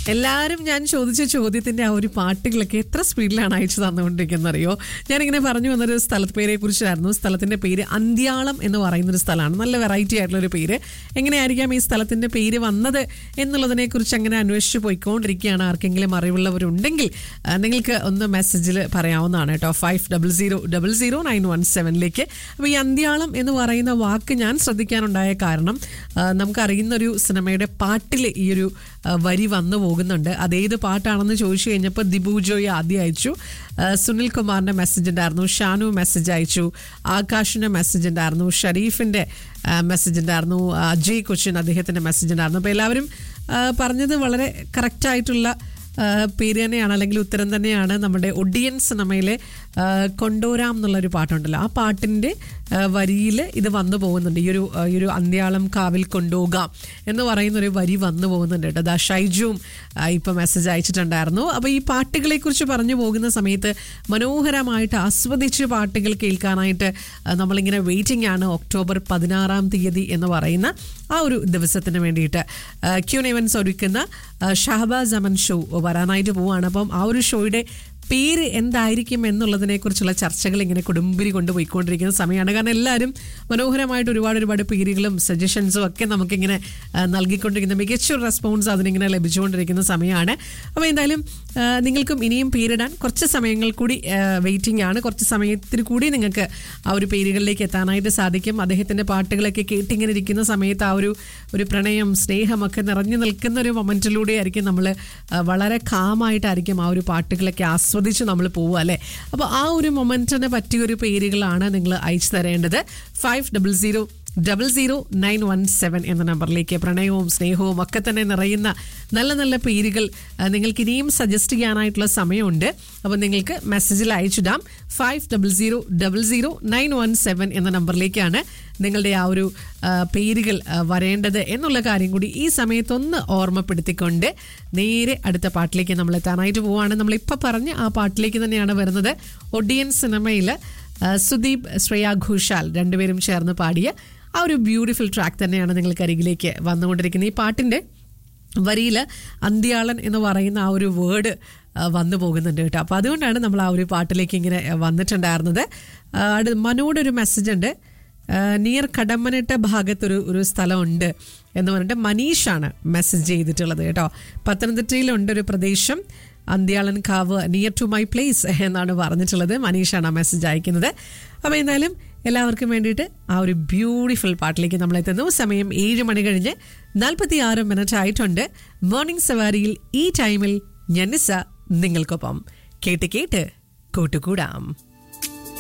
എല്ലാവരും ഞാൻ ചോദിച്ച ചോദ്യത്തിന്റെ ആ ഒരു പാട്ടുകളൊക്കെ എത്ര സ്പീഡിലാണ് അയച്ചു തന്നുകൊണ്ടിരിക്കുന്നത് അറിയോ ഞാനിങ്ങനെ പറഞ്ഞു വന്നൊരു സ്ഥലത്ത് പേരെ കുറിച്ചായിരുന്നു സ്ഥലത്തിന്റെ പേര് അന്ത്യാളം എന്ന് പറയുന്ന ഒരു സ്ഥലമാണ് നല്ല വെറൈറ്റി ആയിട്ടുള്ള ഒരു പേര് എങ്ങനെയായിരിക്കാം ഈ സ്ഥലത്തിന്റെ പേര് വന്നത് എന്നുള്ളതിനെ കുറിച്ച് അങ്ങനെ അന്വേഷിച്ച് പോയിക്കൊണ്ടിരിക്കുകയാണ് ആർക്കെങ്കിലും അറിവുള്ളവരുണ്ടെങ്കിൽ ആ, നിങ്ങൾക്ക് ഒന്ന് മെസ്സേജിൽ പറയാവുന്നതാണ് കേട്ടോ five double zero double zero nine one സെവനിലേക്ക് അപ്പോൾ ഈ അന്ത്യാളം എന്ന് പറയുന്ന വാക്ക് ഞാൻ ശ്രദ്ധിക്കാനുണ്ടായ കാരണം ആ, നമുക്കറിയുന്ന ഒരു സിനിമയുടെ പാട്ടിൽ ഈ ഒരു ആ, വരി വന്നു പോകുന്നുണ്ട് അതേത് പാട്ടാണെന്ന് ചോദിച്ചു കഴിഞ്ഞപ്പോൾ ദിബു ജോയ് ആദ്യം അയച്ചു ആ, സുനിൽ കുമാറിന്റെ മെസ്സേജ് ഉണ്ടായിരുന്നു ഷാനു മെസ്സേജ് അയച്ചു ആകാശിന്റെ മെസ്സേജ് ഉണ്ടായിരുന്നു ഷരീഫിന്റെ മെസ്സേജ് ഉണ്ടായിരുന്നു അജയ് കൊച്ചിൻ അദ്ദേഹത്തിന്റെ മെസ്സേജ് ഉണ്ടായിരുന്നു അപ്പോൾ എല്ലാവരും ആ, പറഞ്ഞത് വളരെ കറക്റ്റായിട്ടുള്ള ആ, പേര് തന്നെയാണ് അല്ലെങ്കിൽ ഉത്തരം തന്നെയാണ് നമ്മുടെ ഒഡിയൻ സിനിമയിലെ ആ, കൊണ്ടോരാം എന്നുള്ളൊരു പാട്ടുണ്ടല്ലോ ആ പാട്ടിൻ്റെ വരിയിൽ ഇത് വന്നു പോകുന്നുണ്ട് ഈ ഒരു ആ, ഈ ഒരു അന്ത്യാളം കാവിൽ കൊണ്ടുപോകാം എന്ന് പറയുന്ന ഒരു വരി വന്നു പോകുന്നുണ്ട് കേട്ടോ ദാ ഷൈജുവും ആ, ഇപ്പൊ മെസ്സേജ് അയച്ചിട്ടുണ്ടായിരുന്നു അപ്പോൾ ഈ പാട്ടുകളെ കുറിച്ച് പറഞ്ഞു പോകുന്ന സമയത്ത് മനോഹരമായിട്ട് ആസ്വദിച്ച് പാട്ടുകൾ കേൾക്കാനായിട്ട് ആ, നമ്മളിങ്ങനെ വെയിറ്റിംഗ് ആണ് ഒക്ടോബർ പതിനാറാം തീയതി എന്ന് പറയുന്ന ആ ഒരു ദിവസത്തിന് വേണ്ടിയിട്ട് ക്യൂൻ ഇവൻസ് ഒരുക്കുന്ന ആ, ഷഹബാസ് അമൻ ഷോ വരാനായിട്ട് പോവാണ് അപ്പം ആ ഒരു ഷോയുടെ പേര് എന്തായിരിക്കും എന്നുള്ളതിനെ കുറിച്ചുള്ള ചർച്ചകൾ ഇങ്ങനെ കുടുംബരി കൊണ്ടുപോയിക്കൊണ്ടിരിക്കുന്ന സമയമാണ് കാരണം എല്ലാവരും മനോഹരമായിട്ട് ഒരുപാട് ഒരുപാട് പേരുകളും സജഷൻസും ഒക്കെ നമുക്കിങ്ങനെ ആ, നൽകിക്കൊണ്ടിരിക്കുന്ന മികച്ചൊരു റെസ്പോൺസ് അതിനിങ്ങനെ ലഭിച്ചുകൊണ്ടിരിക്കുന്ന സമയമാണ് അപ്പോൾ എന്തായാലും ആ, നിങ്ങൾക്കും ഇനിയും പേരിടാൻ കുറച്ച് സമയങ്ങൾ കൂടി വെയിറ്റിംഗ് ആണ് കുറച്ച് സമയത്തിന് കൂടി നിങ്ങൾക്ക് ആ ഒരു പേരുകളിലേക്ക് എത്താനായിട്ട് സാധിക്കും അദ്ദേഹത്തിൻ്റെ പാട്ടുകളൊക്കെ കേട്ടിങ്ങനെ ഇരിക്കുന്ന സമയത്ത് ആ ഒരു ഒരു പ്രണയം സ്നേഹമൊക്കെ നിറഞ്ഞു നിൽക്കുന്ന ഒരു മൊമെൻറ്റിലൂടെ ആയിരിക്കും നമ്മൾ വളരെ കാമായിട്ടായിരിക്കും ആ ഒരു പാട്ടുകളൊക്കെ ആസ്വദിച്ച് നമ്മൾ പോവുക അല്ലേ അപ്പോൾ ആ ഒരു മൊമെൻറ്റിനെ പറ്റിയ ഒരു പേരുകളാണ് നിങ്ങൾ അയച്ചു തരേണ്ടത് five double zero double zero nine one seven എന്ന നമ്പറിലേക്ക് പ്രണയവും സ്നേഹവും ഒക്കെ തന്നെ നിറയുന്ന നല്ല നല്ല പേരുകൾ ആ, നിങ്ങൾക്ക് ഇനിയും സജസ്റ്റ് ചെയ്യാനായിട്ടുള്ള സമയമുണ്ട് അപ്പോൾ നിങ്ങൾക്ക് മെസ്സേജിൽ അയച്ചിടാം five double zero double zero nine one seven എന്ന നമ്പറിലേക്കാണ് നിങ്ങളുടെ ആ ഒരു ആ, പേരുകൾ ആ, വരേണ്ടത് എന്നുള്ള കാര്യം കൂടി ഈ സമയത്തൊന്ന് ഓർമ്മപ്പെടുത്തിക്കൊണ്ട് നേരെ അടുത്ത പാട്ടിലേക്ക് നമ്മൾ എത്താനായിട്ട് പോവാണ് നമ്മളിപ്പോൾ പറഞ്ഞ ആ പാട്ടിലേക്ക് തന്നെയാണ് വരുന്നത് ഒഡിയൻ സിനിമയിൽ ആ, സുദീപ് ശ്രേയ ഘോഷാൽ രണ്ടുപേരും ചേർന്ന് പാടിയ ആ ഒരു ബ്യൂട്ടിഫുൾ ട്രാക്ക് തന്നെയാണ് നിങ്ങൾക്ക് അരികിലേക്ക് വന്നുകൊണ്ടിരിക്കുന്നത് ഈ പാട്ടിൻ്റെ വരിയിൽ അന്ത്യാളൻ എന്ന് പറയുന്ന ആ ഒരു വേർഡ് വന്നു പോകുന്നുണ്ട് കേട്ടോ അപ്പോൾ അതുകൊണ്ടാണ് നമ്മൾ ആ ഒരു പാട്ടിലേക്ക് ഇങ്ങനെ ആ, വന്നിട്ടുണ്ടായിരുന്നത് ആ, അടു മനോട് ഒരു മെസ്സേജ് ഉണ്ട് നിയർ കടമ്മനിട്ട ഭാഗത്തൊരു ഒരു സ്ഥലമുണ്ട് എന്ന് പറഞ്ഞിട്ട് മനീഷാണ് മെസ്സേജ് ചെയ്തിട്ടുള്ളത് കേട്ടോ പത്തനംതിട്ടയിലുണ്ട് ഒരു പ്രദേശം Anthyalan Kavu near to my place എന്നാണ് പറഞ്ഞിട്ടുള്ളത് മനീഷാണ് ആ മെസ്സേജ് അയക്കുന്നത് അപ്പോൾ എന്തായാലും എല്ലാവർക്കും വേണ്ടിയിട്ട് ആ ഒരു ബ്യൂട്ടിഫുൾ പാട്ടിലേക്ക് നമ്മൾ എത്തുന്നു സമയം ഏഴ് മണി കഴിഞ്ഞ് നാൽപ്പത്തി ആറ് മിനിറ്റ് ആയിട്ടുണ്ട് മോർണിംഗ് സവാരിയിൽ ഈ ടൈമിൽ ഞന്നിസ നിങ്ങൾക്കൊപ്പം കേട്ട് കേട്ട് കൂട്ടുകൂടാം